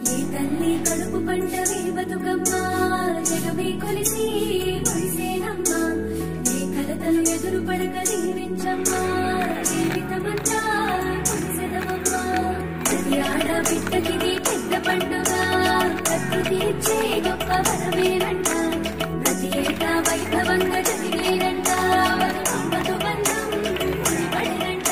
ఈ తల్లి కడుపు పంటవే బతుకమ్మ జగమే కొలిసి మురిసేనమ్మ ఏ కలతలు ఎదురు పడక దీవించమ్మా జీవితమంతా కురిసెదవమ్మ ప్రతి ఆడబిడ్డకిది పెద్ద పండుగ ప్రకృతి ఇచ్చే గొప్ప వరమేనంట ప్రతి ఏటా వైభవంగా జరిగేనంట బతుకమ్మతో బంధం ముడిపడినంట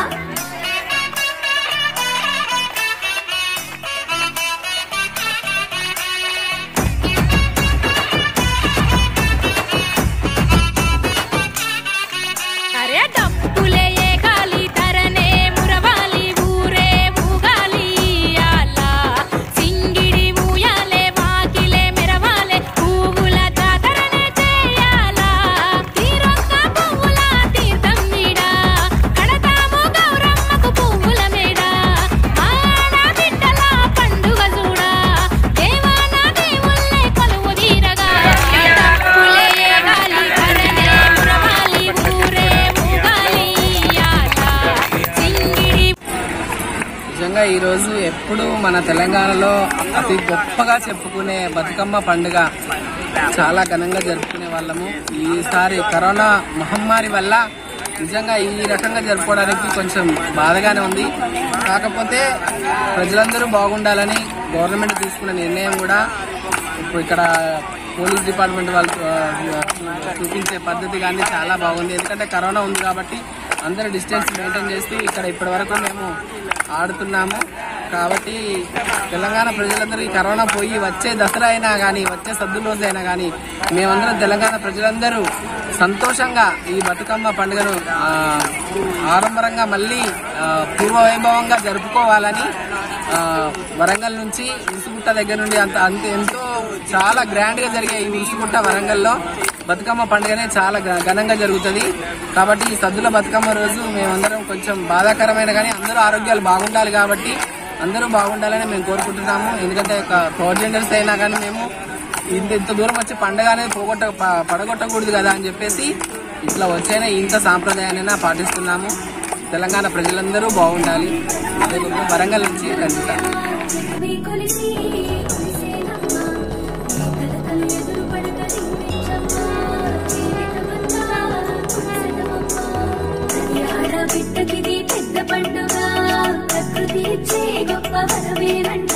అరే డప్పులే గాలి తరనే మురవాలి ఊరే ఊగాలి అలా సింగిడి ఊయాలే వాకిలే మెరవాలే పువ్వుల జాతరనే చేయాలా తీరొక్క పువ్వుల తీర్థం నీడ కడతాము గౌరమ్మకు పువ్వుల మేడ ఆడ బిడ్డల పండుగ చూడ దేవాన దేవుళ్ళే కొలువు తీరగా డప్పులే గాలి తరనే మురవాలి ఊరే ఊగాలి అలా సింగిడి నిజంగా ఈరోజు ఎప్పుడు మన తెలంగాణలో అతి గొప్పగా చెప్పుకునే బతుకమ్మ పండుగ చాలా ఘనంగా జరుపుకునే వాళ్ళము ఈసారి కరోనా మహమ్మారి వల్ల నిజంగా ఈ రకంగా జరుపుకోవడానికి కొంచెం బాధగానే ఉంది కాకపోతే ప్రజలందరూ బాగుండాలని గవర్నమెంట్ తీసుకున్న నిర్ణయం కూడా ఇప్పుడు ఇక్కడ పోలీస్ డిపార్ట్మెంట్ వాళ్ళు ఆ, చూపించే పద్ధతి కానీ చాలా బాగుంది ఎందుకంటే కరోనా ఉంది కాబట్టి అందరూ డిస్టెన్స్ మెయింటైన్ చేస్తూ ఇక్కడ ఇప్పటి వరకు మేము ఆడుతున్నాము కాబట్టి తెలంగాణ ప్రజలందరూ ఈ కరోనా పోయి వచ్చే దసరా అయినా కానీ వచ్చే సద్దు రోజు అయినా కానీ మేమందరం తెలంగాణ ప్రజలందరూ సంతోషంగా ఈ బతుకమ్మ పండుగను ఆ, ఆడంబరంగా మళ్ళీ ఆ, పూర్వ వైభవంగా జరుపుకోవాలని ఆ, వరంగల్ నుంచి ఉసుగుట్ట దగ్గర నుండి అంత అంత ఎంతో చాలా గ్రాండ్ గా జరిగే ఈ ఉసుగుట్ట వరంగల్లో బతుకమ్మ పండుగనే చాలా ఘ- ఘనంగా జరుగుతుంది కాబట్టి ఈ సద్దుల బతుకమ్మ రోజు మేమందరం కొంచెం బాధాకరమైన కానీ అందరూ ఆరోగ్యాలు బాగుండాలి కాబట్టి అందరూ బాగుండాలని మేము కోరుకుంటున్నాము ఎందుకంటే కోఆర్డినేటర్స్ అయినా కానీ మేము ఇంత ఇంత దూరం వచ్చి పండుగ అనేది పోగొట్ట ప- పడగొట్టకూడదు కదా అని చెప్పేసి ఇట్లా వచ్చైనా ఇంత సాంప్రదాయాన్ని పాటిస్తున్నాము తెలంగాణ ప్రజలందరూ బాగుండాలి అదే విధంగా వరంగల్ నుంచి రంజిత జగమే కొలిసి మురిసేనమ్మ కలతలు ఎదురు పడక దీవించమ్మా జీవితమంతా కురిసెదవమ్మ ప్రతి ఆడబిడ్డకిది పెద్ద పండుగ ప్రకృతి ఇచ్చే గొప్ప వరమేనంట